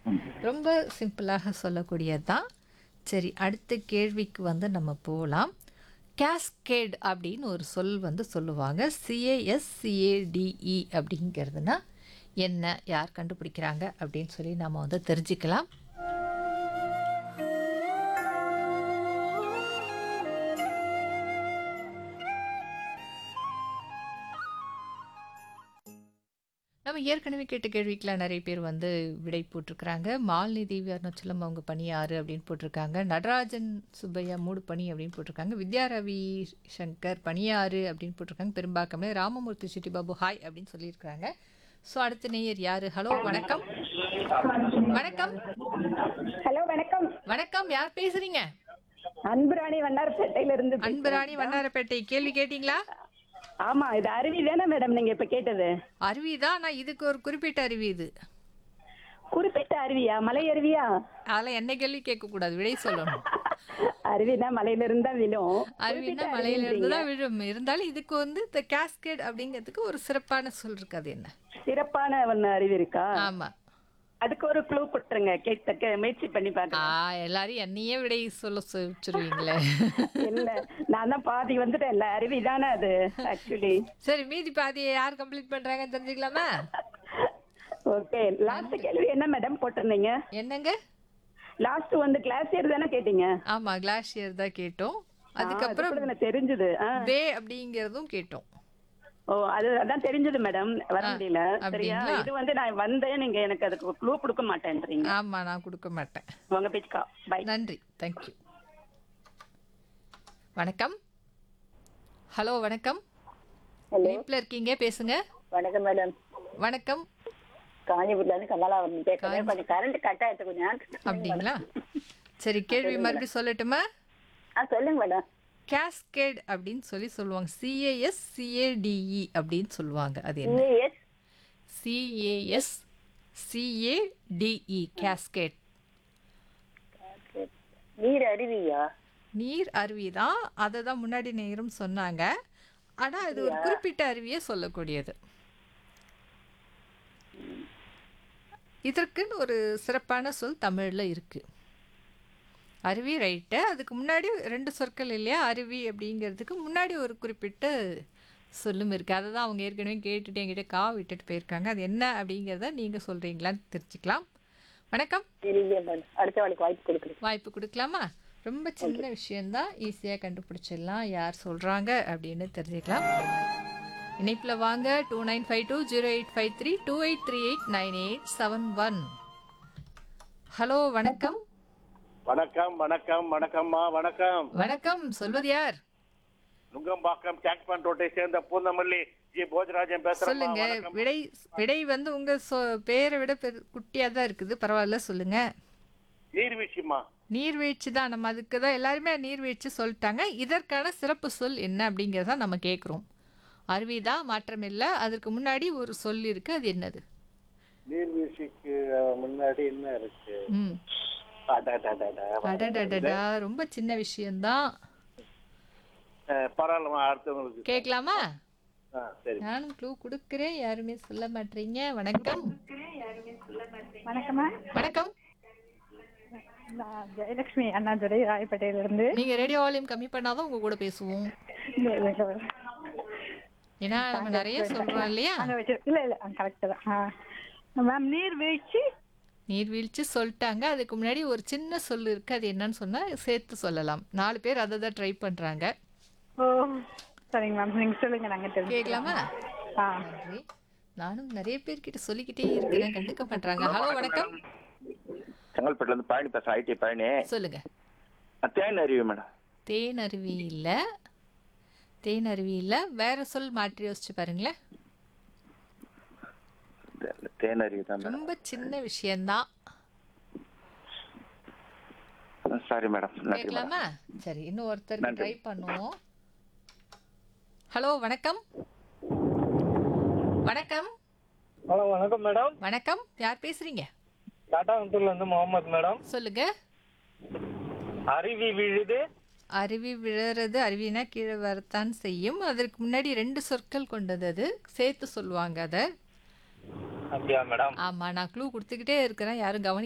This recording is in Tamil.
ரொம்ப சிம்பிளாக சொல்லக்கூடியது தான் சரி அடுத்த கேள்விக்கு வந்து நம்ம போகலாம் கேஸ்கேட் அப்படின்னு ஒரு சொல் வந்து சொல்லுவாங்க சிஏஎஸ் சிஏடிஇ அப்படிங்கிறதுனா என்ன யார் கண்டுபிடிக்கிறாங்க அப்படின்னு சொல்லி நம்ம வந்து தெரிஞ்சுக்கலாம் நம்ம ஏற்கனவே கேட்ட கேள்விக்கெலாம் நிறைய பேர் வந்து விடை போட்டிருக்கிறாங்க மால்நிதி அருணாச்சலம் அவங்க பணி ஆறு அப்படின்னு போட்டிருக்காங்க நடராஜன் சுப்பையா மூடு பணி அப்படின்னு போட்டிருக்காங்க வித்யாரவி சங்கர் பணியாறு அப்படின்னு போட்டிருக்காங்க பெரும்பாக்கமே ராமமூர்த்தி சிட்டி பாபு ஹாய் அப்படின்னு சொல்லியிருக்கிறாங்க ஸோ அடுத்த நேயர் யாரு ஹலோ வணக்கம் வணக்கம் ஹலோ வணக்கம் வணக்கம் யார் பேசுறீங்க அன்புராணி வண்ணாரப்பேட்டையில இருந்து பேசுறேன். அன்புராணி வண்ணாரப்பேட்டை கேள்வி கேட்டிங்களா ஆமா இது அருவி தானே மேடம் நீங்க இப்ப கேட்டது அருவி தான் ஆனால் இதுக்கு ஒரு குறிப்பிட்ட அருவி இது குறிப்பிட்ட அருவியா மலை அருவியா அதெல்லாம் என்ன கேள்வி கேட்கக்கூடாது விடை சொல்லணும் அருவினா மலையில இருந்தா விழும் அருவினா மலையில இருந்து தான் விழும் இருந்தாலும் இதுக்கு வந்து இந்த கேஸ்கேட் அப்படிங்கிறதுக்கு ஒரு சிறப்பான சொல் இருக்கு அது என்ன சிறப்பான ஒண்ணு அருவி இருக்கா ஆமா அதுக்கு ஒரு க்ளூ கொடுத்துருங்க கேட்க முயற்சி பண்ணி ஆ பாக்க எல்லாரும் என்னையே விடை சொல்ல வச்சிருவீங்களே இல்ல நான் தான் பாதி வந்துட்டேன் இல்ல அருவி தானே அது ஆக்சுவலி சரி மீதி பாதியை யார் கம்ப்ளீட் பண்றாங்கன்னு தெரிஞ்சுக்கலாமா ஓகே லாஸ்ட் கேள்வி என்ன மேடம் போட்டிருந்தீங்க என்னங்க லாஸ்ட் வந்து கிளாஸ் இயர் தானே கேட்டீங்க ஆமா கிளாஷியர் தான் கேட்டோம் ஆ, அது அதுக்கப்புறம் கூட எனக்கு தெரிஞ்சது ஆ. பே அப்படிங்கிறதும் கேட்டோம் ஓ அது அதான் தெரிஞ்சது மேடம் வர முடியல சரியா அப்படிங்களா? இது வந்து நான் வந்தேன் நீங்க எனக்கு அதுக்கு க்ளூ கொடுக்க மாட்டேன்றீங்க ஆமா நான் கொடுக்க மாட்டேன் உங்க பேச்சுக்கா பை நன்றி தேங்க்யூ வணக்கம் ஹலோ வணக்கம் இணைப்பில் இருக்கீங்க பேசுங்க வணக்கம் மேடம் வணக்கம் காஞ்சிபுரத்துல இருந்து கமலாவரம் பேசுறேன் கொஞ்சம் கரண்ட் கட் ஆயிடுச்சு கொஞ்சம் நேரம் அப்படிங்களா சரி கேள்வி மறுபடியும் சொல்லட்டுமா ஆ சொல்லுங்க மேடம் கேஸ்கேட் அப்படின்னு சொல்லி சொல்லுவாங்க சிஏஎஸ் சிஏடிஇ அப்படின்னு சொல்லுவாங்க அது என்ன சிஎஸ் சிஏஎஸ் சிஏடிஇ கேஸ்கேட் நீர் அருவியா நீர் அருவி தான் அதை தான் முன்னாடி நேரம் சொன்னாங்க ஆனால் அது ஒரு குறிப்பிட்ட அருவியை சொல்லக்கூடியது இதற்குன்னு ஒரு சிறப்பான சொல் தமிழில் இருக்கு அருவி ரைட்டு அதுக்கு முன்னாடி ரெண்டு சொற்கள் இல்லையா அருவி அப்படிங்கிறதுக்கு முன்னாடி ஒரு குறிப்பிட்ட சொல்லும் இருக்குது அதை தான் அவங்க ஏற்கனவே கேட்டுட்டு என்கிட்ட கா விட்டுட்டு போயிருக்காங்க அது என்ன அப்படிங்கிறத நீங்கள் சொல்கிறீங்களான்னு தெரிஞ்சுக்கலாம் வணக்கம் தெரியல மேடம் அடுத்த வாழைக்கு வாய்ப்பு கொடுக்குறேன் வாய்ப்பு கொடுக்கலாமா ரொம்ப சின்ன விஷயம்தான் ஈஸியாக கண்டுபிடிச்சிடலாம் யார் சொல்கிறாங்க அப்படின்னு தெரிஞ்சுக்கலாம் இணைப்பில் வாங்க two nine five two zero eight five three two eight three eight nine eight seven one hello வணக்கம் வணக்கம் வணக்கம் வணக்கம்மா வணக்கம் வணக்கம் சொல்வது யார் நுங்கம்பாக்கம் டேங்க் பண்ட் ரோட்டை சேர்ந்த பூந்தமல்லி ஜி போஜராஜன் பேசுறேன் சொல்லுங்க விடை விடை வந்து உங்க சொ பேரை விட பெரு குட்டியாக தான் இருக்குது பரவாயில்ல சொல்லுங்க நீர்வீழ்ச்சிமா நீர்வீழ்ச்சி தான் நம்ம அதுக்கு தான் எல்லாருமே நீர்வீழ்ச்சி சொல்லிட்டாங்க இதற்கான சிறப்பு சொல் என்ன அப்படிங்கிறத நம்ம கேட்குறோம் அருவி தான் மாற்றம் இல்லை அதற்கு முன்னாடி ஒரு சொல் இருக்கு அது என்னது நீர்வீழ்ச்சிக்கு முன்னாடி என்ன இருக்கு ம் அடடடடா. அடடடடா ரொம்ப சின்ன விஷயம்தான் அஹ், பரவாயில்லம்மா அடுத்தவங்களுக்கு கேட்கலாமா ஆ, சரி நானும் க்ளூ கொடுக்குறேன் யாருமே சொல்ல மாட்டீங்க வணக்கம் வணக்கம்மா வணக்கம் நான் ஜெயலட்சுமி அண்ணாதுரை ராயப்பேட்டையில இருந்து நீங்க ரேடியோ வால்யூம் கம்மி பண்ணாதான் உங்க கூட பேசுவோம் ஏன்னா நம்ம நிறைய சொல்றோம் இல்லையா அங்க வச்சு இல்ல இல்ல கரெக்ட் தான் ஆ மேம் நீர்வீழ்ச்சி நீர்வீழ்ச்சி சொல்லிட்டாங்க அதுக்கு முன்னாடி ஒரு சின்ன சொல் இருக்கு அது என்னன்னு சொன்னா சேர்த்து சொல்லலாம் நாலு பேர் அதை தான் ட்ரை பண்றாங்க ஓ சரிங்க மேம் நீங்க சொல்லுங்க நாங்க தெரிஞ்சு கேட்கலாமா ஆ நன்றி நானும் நிறைய பேர்கிட்ட சொல்லிக்கிட்டே இருக்கிறேன் கண்டுக்க பண்றாங்க ஹலோ வணக்கம் செங்கல்பட்டுல இருந்து பழனி பேசுறேன் ஐடி பழனி சொல்லுங்க அஹ் தேன் அருவி மேடம் தேன் அருவி இல்ல தேன் அருவி இல்ல வேற சொல் மாற்றி யோசிச்சு பாருங்களேன் தே- தேன் அருவி தான் மேடம் ரொம்ப சின்ன விஷயம்தான் சாரி மேடம் நன்றி மேடம் கேட்கலாமா சரி இன்னும் ஒருத்தருக்கு நன்றி. ட்ரை பண்ணுவோம் ஹலோ வணக்கம் வணக்கம் ஹலோ வணக்கம் மேடம் வணக்கம் யார் பேசுறீங்க டாடாங்குளத்துல இருந்து முகமது மேடம் சொல்லுங்க அருவி விழுது அருவி விழுறது அருவினா கீழே வரத்தான் செய்யும் அதற்கு முன்னாடி ரெண்டு சொற்கள் கொண்டது அது சேர்த்து சொல்லுவாங்க அதை அப்படியா மேடம் ஆமா நான் க்ளூ கொடுத்துக்கிட்டே இருக்கிறேன் யாரும் கவனி